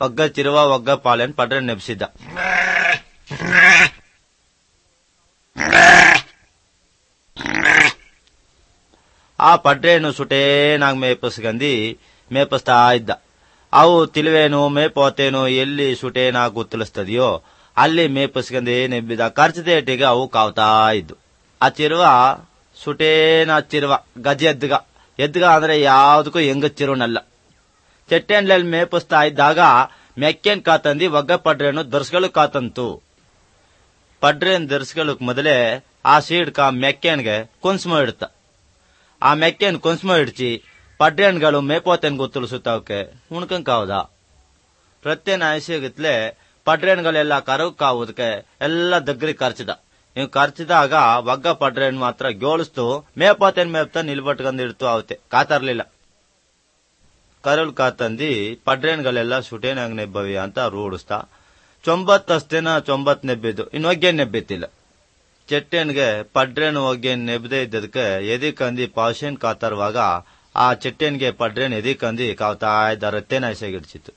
ಒಗ್ಗ ಚಿರುವ ಒಗ್ಗ ಪಾಲೆನ್ ಪಡ್ರೆ ನೆಬ್ಸಿದ್ದ ಆ ಪಡ್ರೆಯನ್ನು ಸುಟೇನಾಗ್ ಮೇಪಸ್ಗಂದಿ ಮೇಪಸ್ತಾ ಇದ್ದ ಅವು ತಿಳುವೇನು ಮೇಪೋತೇನು ಎಲ್ಲಿ ಸುಟೇನಾಗ್ ಗುತ್ತಲಿಸ್ತದೆಯೋ ಅಲ್ಲಿ ಮೇಪಸ್ಗಂದಿ ನೆಬ್ಬಿದ ಖರ್ಚದೇಟಿಗೆ ಅವು ಕಾವ್ತಾ ಇದ್ದು ಆ ಚಿರುವ ಸುಟೇನ ಚಿರುವ ಗಜ ಎದ್ಗ ಎದ್ಗ ಅಂದ್ರೆ ಯಾವ್ದಕ್ಕೂ ಹೆಂಗ ಚಿರುನಲ್ಲ ಚೆಟ್ಟೆಂಡ್ಲಲ್ಲಿ ಮೇಪಿಸ್ತಾ ಇದ್ದಾಗ ಮೆಕ್ಕೇನ್ ಕಾತಂದಿ ಒಗ್ಗ ಪಡ್ರೆನು ದರ್ಸ್ಗಳು ಕಾತಂತು ಪಡ್ರೆನ್ ದರ್ಸ್ಗಳಕ್ ಮೊದಲೇ ಆ ಸೀಡ್ಕ ಮೆಕ್ಕೇನ್ಗೆ ಕುನ್ಸ್ಮ ಇಡ್ತ ಆ ಮೆಕ್ಕೇನ್ ಕುನ್ಸ್ಮ ಇಡ್ಚಿ ಪಡ್ರೆನ್ಗಳು ಮೇಪೋತೆನ್ ಗೊತ್ತುಳಿಸುತ್ತವಕ್ಕೆ ಉಣ್ಕಂಗ್ ಕಾವ್ದ ಪ್ರತ್ಯೇನ ಆಯ್ಸಿಗತ್ಲೆ ಪಡ್ರೆನ್ಗಳೆಲ್ಲ ಕರಗ್ ಕಾವುದಕ್ಕೆ ಎಲ್ಲ ದಗ್ರಿ ಖರ್ಚಿದ ಇವ್ ಖರ್ಚಿದಾಗ ಒಗ್ಗ ಪಡ್ರೆನ್ ಮಾತ್ರ ಗೋಳಿಸ್ತು ಮೇಪೋತೆನ್ ಮೇಪ್ತ ನಿಲ್ಬಟ್ಕೊಂಡ್ ಅವತ್ತೆ ಕಾತರ್ಲಿಲ್ಲ ಕರಲ್ ಕಾತಂದಿ ಪಡ್ರೆನ್ಗಳೆಲ್ಲ ಸುಟೇನಾಗ್ ನೆಬ್ಬವಿ ಅಂತ ರೂಢಿಸ್ತಾ ಚೊಂಬತ್ ಅಷ್ಟೇನ ಚೊಂಬತ್ ನೆಬ್ಬಿದ್ದು ಇನ್ನೊಗ್ಗೆ ನೆಬ್ಬಿತ್ತಿಲ್ಲ ಚೆಟ್ಟೆನ್ಗೆ ಪಡ್ರೆನ್ ಒಗ್ಗೆ ನೆಬ್ಬದೆ ಇದ್ದದಕ್ಕೆ ಎದಿ ಕಂದಿ ಪಾಶೇನ್ ಕಾತರುವಾಗ ಆ ಚೆಟ್ಟೆನ್ಗೆ ಪಡ್ರೆನ್ ಎದಿ ಕಂದಿ ಕಾವ್ತಾ ಇದ್ದ ರತ್ತೇನ ಎಸೆಗಿಡ್ಸಿತ್ತು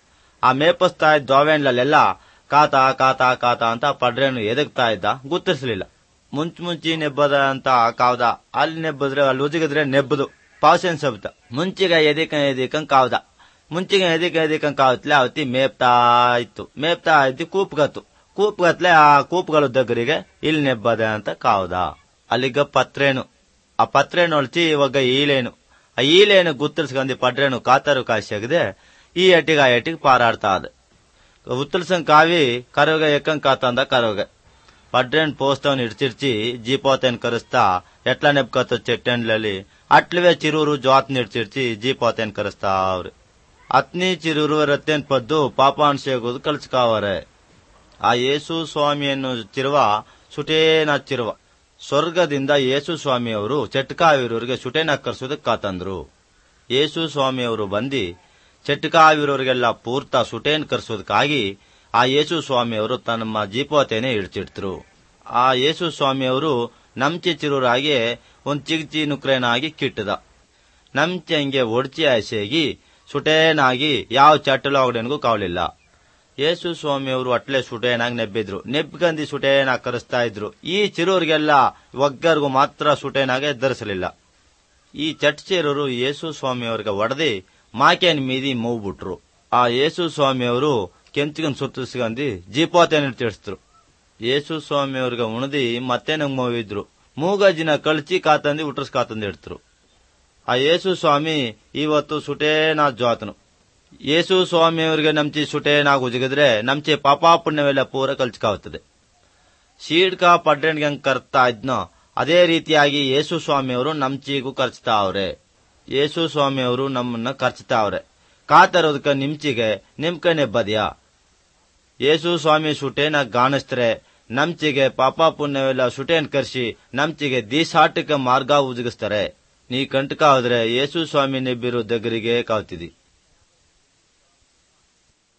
ಆ ಮೇಪಸ್ತಾ ಇದ್ದ ದ್ವಾವೆಂಡ್ಲೆಲ್ಲ ಕಾತ ಕಾತ ಕಾತ ಅಂತ ಪಡ್ರೆನು ಎದಗ್ತಾ ಇದ್ದ ಗುರ್ತಿರ್ಸಲಿಲ್ಲ ಮುಂಚ್ ಮುಂಚಿ ನೆಬ್ಬದ ಅಂತ ಕಾವ್ದ ಅಲ್ಲಿ ನೆಬ್ಬದ್ರೆ ಅಲ್ಲಿ ಉಜಿಗಿದ್ರೆ ನೆಬ್ಬದು ಪಾಸೆನ್ ಸಬ್ತ ಮುಂಚಿಗೆ ಎದಿಕ ಎದಿಕಂಗ್ ಕಾವ್ದ ಮುಂಚಿಗೆ ಎದಿಕ ಎದಿಕಂಗ್ ಕಾವತ್ಲೆ ಅವತ್ತಿ ಮೇಪ್ತಾ ಇತ್ತು ಮೇಪ್ತಾ ಇತ್ತು ಕೂಪ್ಗತ್ತು ಕೂಪ್ಗತ್ಲೆ ಆ ಕೂಪ್ಗಳು ದಗ್ಗರಿಗೆ ಇಲ್ಲಿ ನೆಬ್ಬದ ಅಂತ ಕಾವ್ದ ಅಲ್ಲಿಗ ಪತ್ರೇನು ಆ ಪತ್ರೇನು ಹೊಳ್ಚಿ ಇವಾಗ ಈಲೇನು ಆ ಈಲೇನು ಗುತ್ತರ್ಸ್ಕೊಂಡಿ ಪಡ್ರೇನು ಕಾತರು ಕಾಶಿಯಾಗದೆ ಈ ಎಟ್ಟಿಗೆ ಆ ಎಟ್ಟಿಗೆ ಪಾರಾಡ್ತಾ ಅದ ಉತ್ತಲ್ಸಂಗ್ ಕಾವಿ ಕರೋಗ ಎಕ್ಕಂಗ್ ಕಾತಂದ ಕರೋಗ ಪಡ್ರೇನ್ ಪೋಸ್ತವನ್ ಇಡ್ಚಿರ್ಚಿ ಜೀಪೋತೆನ್ ಕರೆಸ್ತಾ ಎಟ್ಲ ನೆಬ್ಕತ್ತ ಚೆಟ್ಟೆಂಡ್ಲಲ್ಲಿ ಅಟ್ಲವೇ ಚಿರೂರು ಜ್ವಾತ್ ನಿಡ್ಚಿರ್ಚಿ ಜೀಪೋತೆನ್ ಕರೆಸ್ತಾ ಅವ್ರಿ ಅತ್ನಿ ಚಿರೂರು ರತ್ತೇನ್ ಪದ್ದು ಪಾಪಾನ್ ಸೇಗೋದು ಕಲ್ಸ್ಕಾವರೆ ಆ ಯೇಸು ಸ್ವಾಮಿಯನ್ನು ಚಿರುವ ಸುಟೇನ ಚಿರುವ ಸ್ವರ್ಗದಿಂದ ಯೇಸು ಸ್ವಾಮಿಯವರು ಚಟ್ಕಾವಿರೋರಿಗೆ ಸುಟೇನ ಕರ್ಸೋದಕ್ಕೆ ಕಾತಂದ್ರು ಯೇಸು ಸ್ವಾಮಿಯವರು ಬಂದಿ ಚಟ್ಕಾವಿರೋರಿಗೆಲ್ಲ ಪೂರ್ತ ಸುಟೇನ್ ಕರ್ಸೋದಕ್ಕಾಗಿ ಆ ಯೇಸು ಸ್ವಾಮಿಯವರು ತಮ್ಮ ಜೀಪೋತೆನೆ ಇಡ್ತಿಡ್ತರು ಆ ಯೇಸು ಸ್ವಾಮಿಯವರು ನಮ್ಚೆ ಚಿರೂರಾಗಿ ಒಂದ್ ಚಿಗ್ಚಿ ನುಕ್ರೇನಾಗಿ ಕಿಟ್ಟದ ನಮ್ಚೆ ಹಂಗೆ ಒಡ್ಚಿ ಆಸೆಗಿ ಸುಟೇನಾಗಿ ಯಾವ ಚಟ್ಟಲೊಗಡೆನ್ಗೂ ಕಾವಲಿಲ್ಲ ಯೇಸು ಸ್ವಾಮಿಯವರು ಅಟ್ಲೆ ಸುಟೇನಾಗಿ ನೆಬ್ಬಿದ್ರು ನೆಬ್ಗಂದಿ ಸುಟೇನಾಗಿ ಕರೆಸ್ತಾ ಇದ್ರು ಈ ಚಿರೂರಿಗೆಲ್ಲ ಒಗ್ಗರ್ಗೂ ಮಾತ್ರ ಸುಟೇನಾಗೆ ಧರಿಸಲಿಲ್ಲ ಈ ಚಟ್ಚೇರರು ಯೇಸು ಸ್ವಾಮಿಯವರಿಗೆ ಒಡೆದಿ ಮಾಕೇನ್ ಮೀದಿ ಮೂವ್ಬಿಟ್ರು ಆ ಯೇಸು ಸ್ವಾಮಿಯವರು ಕೆಂಚಿಗನ್ ಸುತ್ತಿಸ್ಕೊಂಡಿ ಜೀಪೋತೆನ ತಿಳಿಸಿದ್ರು ಯೇಸು ಸ್ವಾಮಿಯವ್ರಿಗೆ ಉಣದಿ ಮತ್ತೆ ನಂಗ್ ಮೂವಿದ್ರು ಮೂಗಜ್ಜಿನ ಕಳ್ಚಿ ಕಾತಂದಿ ಉಟ್ರಸ್ ಕಾತಂದಿ ಇಡ್ತರು ಆ ಯೇಸು ಸ್ವಾಮಿ ಇವತ್ತು ಸುಟೇನಾ ಜ್ವಾತನು ಯೇಸು ಸ್ವಾಮಿಯವರಿಗೆ ನಮ್ಚಿ ಸುಟೇನಾಗ್ ಉಜಗಿದ್ರೆ ನಮ್ಚಿ ಪಾಪಾ ಪುಣ್ಯವೆಲ್ಲ ಪೂರ ಕಲ್ಚ್ಕಾವುತ್ತದೆ ಶೀಡ್ಕ ಪಡ್ರೆಣ್ಗೆ ಹೆಂಗ್ ಕರ್ತಾ ಇದ್ನೋ ಅದೇ ರೀತಿಯಾಗಿ ಯೇಸು ಸ್ವಾಮಿಯವರು ನಮ್ಚಿಗೂ ಖರ್ಚ್ತಾ ಅವ್ರೆ ಯೇಸು ಸ್ವಾಮಿಯವರು ನಮ್ಮನ್ನ ಖರ್ಚ್ತಾ ಅವ್ರೆ ಕಾತರೋದಕ್ಕ ನಿಮ್ಚಿಗೆ ನಿಮ್ಕ ನೆಬ್ಬದ್ಯಾ ಯೇಸು ಸ್ವಾಮಿ ಸುಟೇನ ಗಾಣಿಸ್ತಾರೆ ನಮ್ಚಿಗೆ ಪಾಪ ಪುಣ್ಯವೆಲ್ಲ ಸುಟೇನ್ ಕರ್ಸಿ ನಮ್ಚಿಗೆ ದೀಸಾಟಕ ಮಾರ್ಗ ಉಜಗಿಸ್ತಾರೆ ನೀ ಕಂಟಕ ಹೋದ್ರೆ ಯೇಸು ಸ್ವಾಮಿ ನೆಬ್ಬಿರೋ ದಗ್ಗರಿಗೆ ಕಾವ್ತಿದಿ